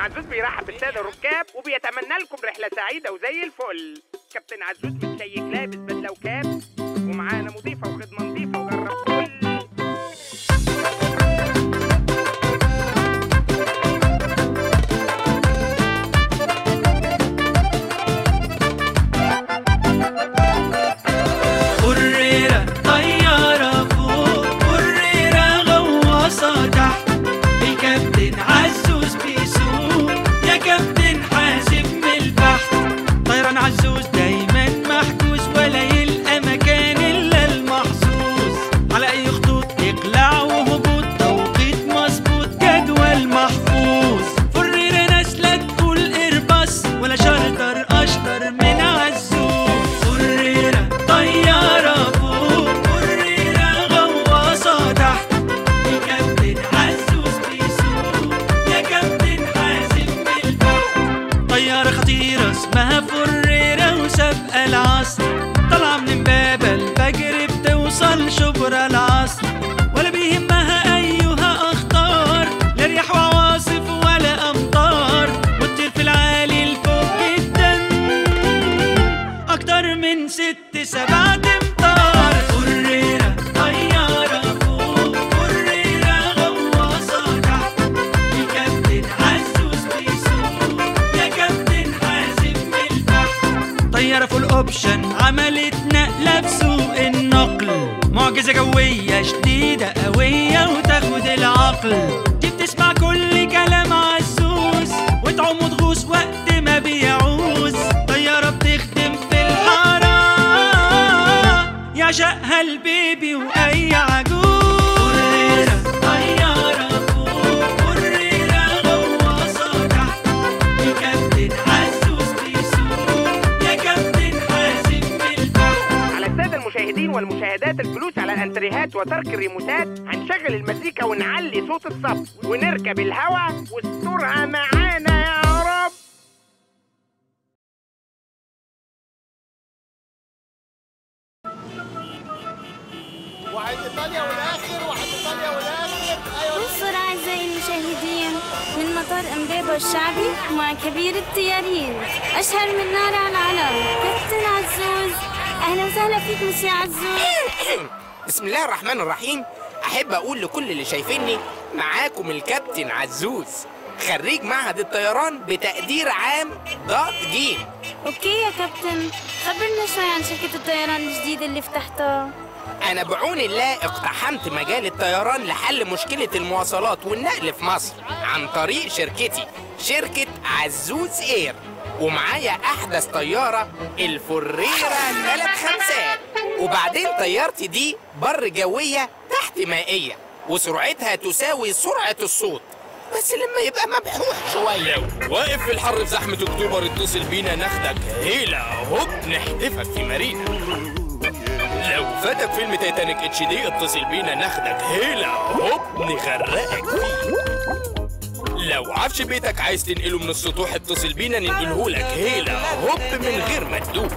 عزوز بيرحب بالساده الركاب وبيتمنى لكم رحله سعيده وزي الفل كابتن عزوز متشيك لابس بدله وكاب ومعانا مضيفه وخدمه نظيفه وجرب كل قريرة طيارة فوق قريرة غواصة تحت الكابتن عزوز بيسوق يا كابتن حاسب من البحر طيران عزوز دايما محجوز ولا يلقى مكان إلا المحظوظ على أي خطوط إقلاع وهبوط توقيت مظبوط جدول محفوظ فريرة نازلة تقول إرباص ولا شرطر أشطر من عزوز فريرة طيارة فوق فريرة غواصة تحت الكابتن عزوز بيسوق يا كابتن حازم من البحر طيارة خطيرة اسمها فريرة وسابقة العصر طالعة من امبابة الفجر بتوصل شبرا العصر ولا بيهمها أيها أخطار لا رياح وعواصف ولا أمطار وتطير في العالي لفوق جدا أكتر من ست سبعة أمتار فريرة طيارة فوق فريرة غواصة تحت الكابتن عزوز بيسوق يا كابتن حازم من البحر طيارة فول اوبشن عملت نقلة في سوق النقل معجزة جوية شديدة قوية وتاخد العقل دي بتسمع كل كلام عزوز وتعوم وتغوص وقت ما بيعوز طيارة بتخدم في الحارة يعشقها البيبي وأي عجوز فريرة طيارة فوق فريرة غواصة تحت الكابتن عزوز بيسوق يا كابتن حازم من البحر على الساده المشاهدين والمشاهدات الجلوس على الانتريهات وترك الريموتات هنشغل المزيكا ونعلي صوت الصف ونركب الهوا واسترها معانا يا رب واحد ايطاليا والاخر واحد ايطاليا والاخر ايوه انصر أعزائي المشاهدين من مطار امبابة الشعبي مع كبير الطيارين أشهر من نار على العلم كابتن عزوز أهلا وسهلا فيك مسيا عزوز بسم الله الرحمن الرحيم احب اقول لكل اللي شايفيني معاكم الكابتن عزوز خريج معهد الطيران بتقدير عام ضاد جيم أوكي يا كابتن خبرنا شوي عن شركة الطيران الجديدة اللي فتحتها أنا بعون الله اقتحمت مجال الطيران لحل مشكلة المواصلات والنقل في مصر عن طريق شركتي شركة عزوز إير ومعايا أحدث طيارة الفريرة ثلاث خمسات وبعدين طيارتي دي بر جوية تحت مائية وسرعتها تساوي سرعة الصوت بس لما يبقى مبحوح شوية واقف في الحر في زحمة أكتوبر اتصل بينا ناخدك هيلا هوب نحدفك في مارينا لو فاتك فيلم تايتانيك اتش دي اتصل بينا ناخدك هيلا هوب نغرقك فيه لو عفش بيتك عايز تنقله من السطوح اتصل بينا ننقلهولك هيلا هوب من غير ما تدوخ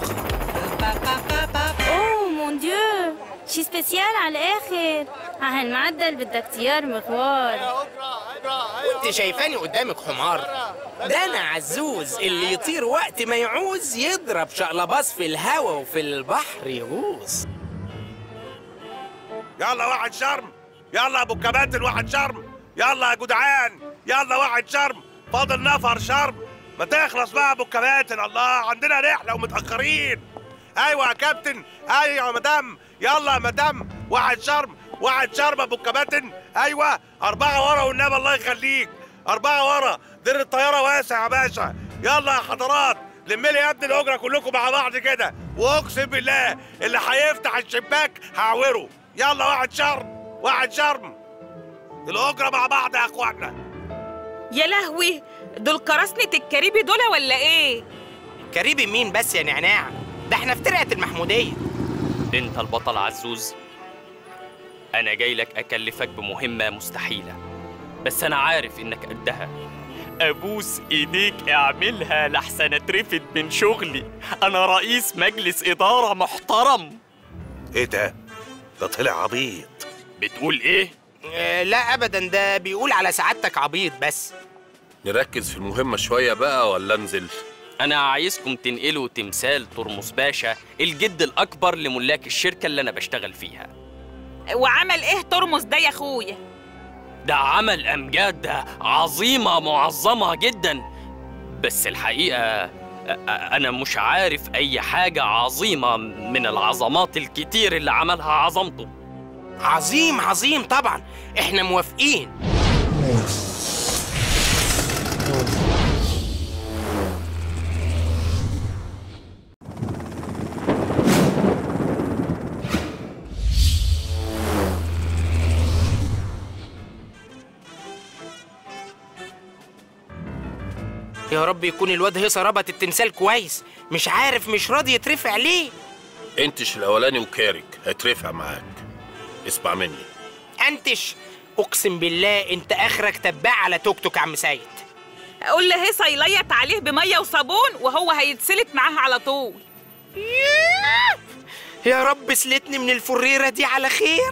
أوه مون ديو شي سبيسيال على الآخر على هالمعدل بدك طيار مغوار اوبرا اوبرا ايوه انت شايفاني قدامك حمار ده انا عزوز اللي يطير وقت ما يعوز يضرب شقلباص في الهوا وفي البحر يغوص يلا واحد شرم يلا ابو الكباتن واحد شرم يلا يا جدعان يلا واحد شرم فاضل نفر شرم ما تخلص بقى ابو الكباتن الله عندنا رحله ومتاخرين ايوه يا كابتن ايوه يا مدام يلا يا مدام واحد شرم واحد شرم ابو الكباتن ايوه اربعه ورا والنبي الله يخليك اربعه ورا دير الطياره واسع يا باشا يلا يا حضرات لملي يا ابني الاجره كلكم مع بعض كده واقسم بالله اللي هيفتح الشباك هعوره يلا واحد شرم واحد شرم الاجره مع بعض يا اخوانا يا لهوي دول قراصنة الكاريبي دول ولا ايه؟ كريبي مين بس يا نعناع ده احنا في ترعه المحموديه انت البطل عزوز انا جاي لك اكلفك بمهمة مستحيلة بس انا عارف انك قدها ابوس ايديك اعملها لحسن اترفد من شغلي انا رئيس مجلس ادارة محترم ايه ده ده طلع عبيط بتقول ايه آه لا ابدا ده بيقول على سعادتك عبيط بس نركز في المهمة شوية بقى ولا انزل أنا عايزكم تنقلوا تمثال ترمس باشا الجد الأكبر لملاك الشركة اللي أنا بشتغل فيها وعمل ايه ترمس ده يا اخويا ده عمل أمجاد ده عظيمة معظمة جدا بس الحقيقة أ- أ- أنا مش عارف أي حاجة عظيمة من العظمات الكتير اللي عملها عظمته عظيم عظيم طبعا احنا موافقين يا رب يكون الواد هيصة ربط التمثال كويس مش عارف مش راضي يترفع ليه انتش الاولاني وكارك هيترفع معاك اسمع مني انتش اقسم بالله انت اخرك تباع على توك توك يا عم سيد قول لهيصة يليط عليه بمية وصابون وهو هيتسلت معاها على طول يا رب سلتني من الفريرة دي على خير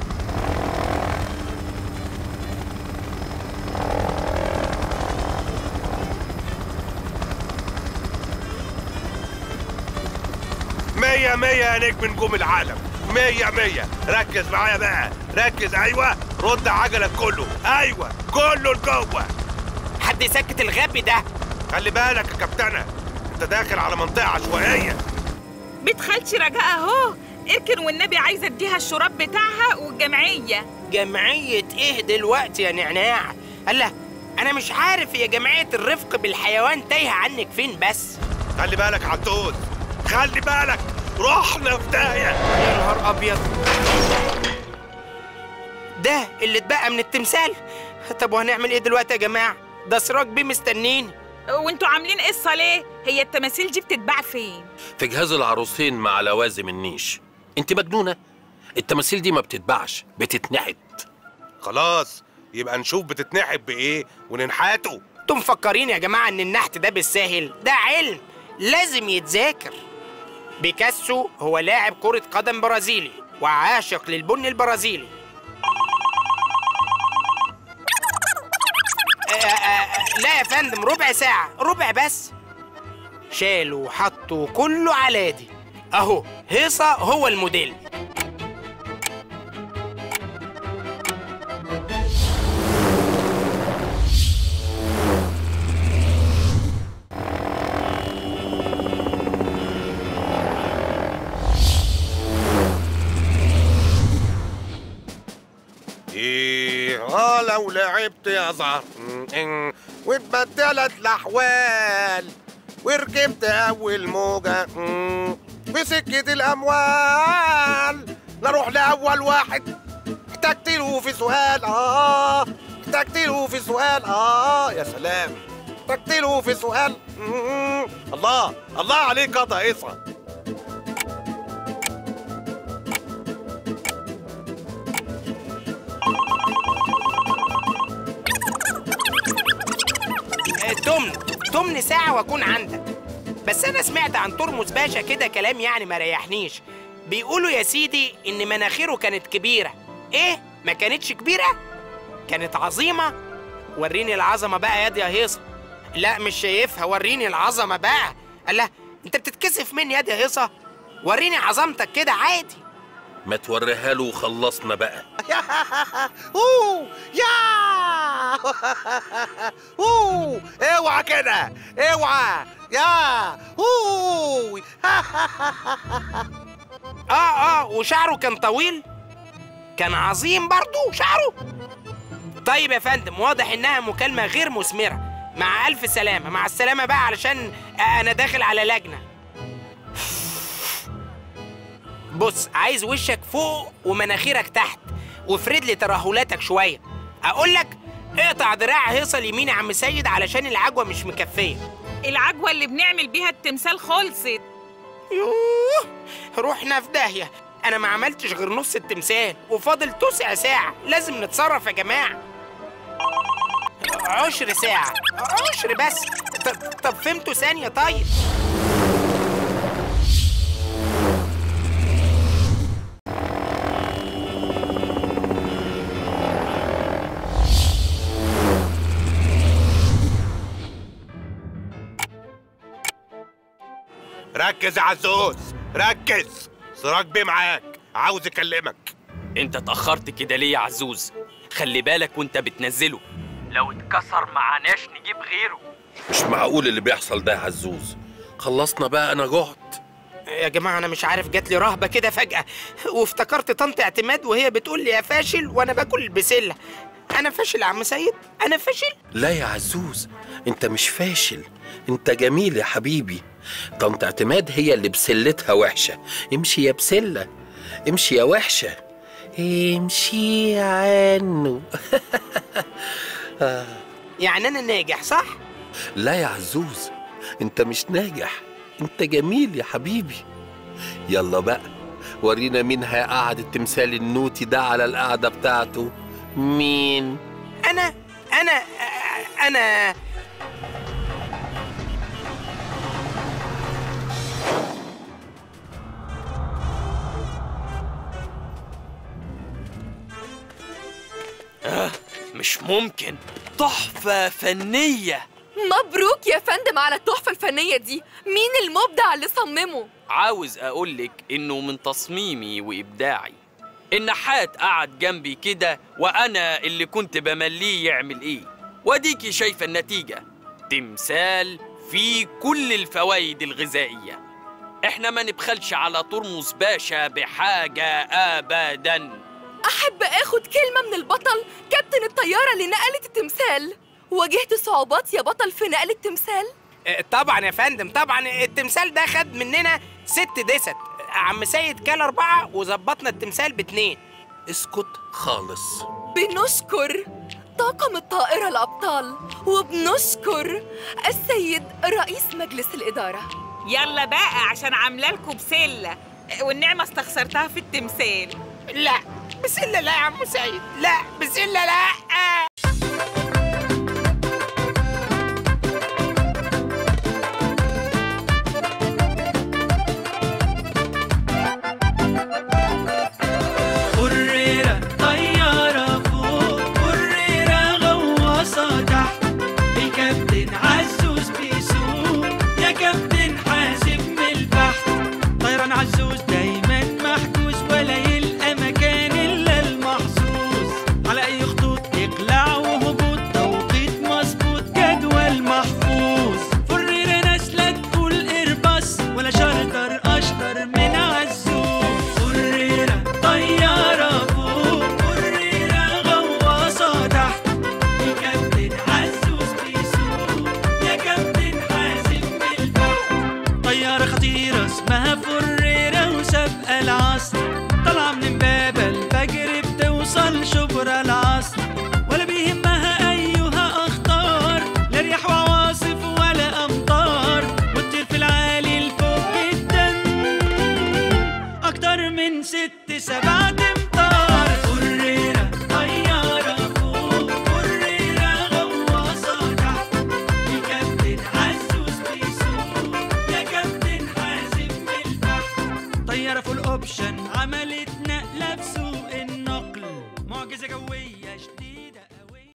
مية مية يا نجم نجوم العالم مية مية ركز معايا بقى ركز ايوه رد عجلك كله ايوه كله لجوه حد يسكت الغبي ده خلي بالك يا كابتنة انت داخل على منطقة عشوائية بيت خالتي رجاء اهو اركن والنبي عايزه اديها الشراب بتاعها والجمعيه جمعية ايه دلوقتي يا نعناع الله انا مش عارف هي جمعية الرفق بالحيوان تايهة عنك فين بس خلي بالك عالتوت خلي بالك رحنا في داهية يا نهار ابيض ده اللي اتبقى من التمثال طب وهنعمل ايه دلوقتي يا جماعة ده سراج بيه مستنيني وانتوا عاملين قصه ليه هي التماثيل دي بتتباع فين في جهاز العروسين مع لوازم النيش انت مجنونة التماثيل دي ما بتتباعش بتتنحت خلاص يبقى نشوف بتتنحت بايه وننحاته انتوا مفكرين يا جماعة ان النحت ده بالساهل ده علم لازم يتذاكر بيكاسو هو لاعب كرة قدم برازيلي وعاشق للبن البرازيلي آه، آه، آه، لا يا فندم ربع ساعة ربع بس شالوا وحطوا كله على دي اهو هيصة هو الموديل ايه اه لو لعبت يا زهر م- م- واتبدلت الاحوال وركبت اول موجه م- في سكه الاموال نروح لاول واحد احتجت له في سؤال اه احتجت له في سؤال اه يا سلام احتجت له في سؤال م- الله الله عليك يا ضيصه آه، تمن تمن ساعة واكون عندك بس انا سمعت عن ترمس باشا كده كلام يعني ما ريحنيش بيقولوا يا سيدي ان مناخيره كانت كبيرة ايه ما كانتش كبيرة كانت عظيمة وريني العظمة بقى يا دي يا هيصة لا مش شايفها وريني العظمة بقى الله انت بتتكسف مني يا دي يا هيصة وريني عظمتك كده عادي ما توريها له وخلصنا بقى اوه يا اوه اوعى كده اوعى يا اوه اه اه وشعره كان طويل كان عظيم برضو شعره طيب يا فندم واضح انها مكالمة غير مثمرة مع ألف سلامة مع السلامة بقى علشان أنا داخل على لجنة بص عايز وشك فوق ومناخيرك تحت وافرد لي ترهلاتك شوية أقول لك اقطع دراع هيصة اليمين يا عم سيد علشان العجوة مش مكفية العجوه اللي بنعمل بيها التمثال خلصت يوه روحنا في داهية أنا ما عملتش غير نص التمثال وفاضل تسع ساعة لازم نتصرف يا جماعة عشر ساعة عشر بس طب, طب فهمتوا ثانية طيب ركز يا عزوز ركز سراج بيه معاك عاوز يكلمك انت اتأخرت كده ليه يا عزوز خلي بالك وانت بتنزله لو اتكسر معناش نجيب غيره مش معقول اللي بيحصل ده يا عزوز خلصنا بقى انا جهت يا جماعة أنا مش عارف جات لي رهبة كده فجأة وافتكرت طنط اعتماد وهي بتقول لي يا فاشل وأنا باكل البسلة أنا فاشل يا عم سيد أنا فاشل لا يا عزوز انت مش فاشل انت جميل يا حبيبي طنط اعتماد هي اللي بسلتها وحشة امشي يا بسلة امشي يا وحشة امشي يا عنو يعني أنا ناجح صح؟ لا يا عزوز انت مش ناجح انت جميل يا حبيبي يلا بقى ورينا مين هيقعد التمثال النوتي ده على القعدة بتاعته مين أنا أنا أنا مش ممكن تحفة فنية مبروك يا فندم على التحفة الفنية دي مين المبدع اللي صممه؟ عاوز أقولك إنه من تصميمي وإبداعي النحات قعد جنبي كده وأنا اللي كنت بمليه يعمل إيه وأديكي شايفة النتيجة تمثال فيه كل الفوائد الغذائية إحنا ما نبخلش على ترمس باشا بحاجة أبداً أحب آخد كلمة من البطل كابتن الطيارة اللي نقلت التمثال واجهت صعوبات يا بطل في نقل التمثال؟ آه، طبعا يا فندم طبعا التمثال ده خد مننا ست دست عم سيد كال أربعة وظبطنا التمثال باتنين اسكت خالص بنشكر طاقم الطائرة الأبطال وبنشكر السيد رئيس مجلس الإدارة يلا بقى عشان عامله لكم بسله والنعمه استخسرتها في التمثال لا بسلة لا يا عم سيد لا بسلة لا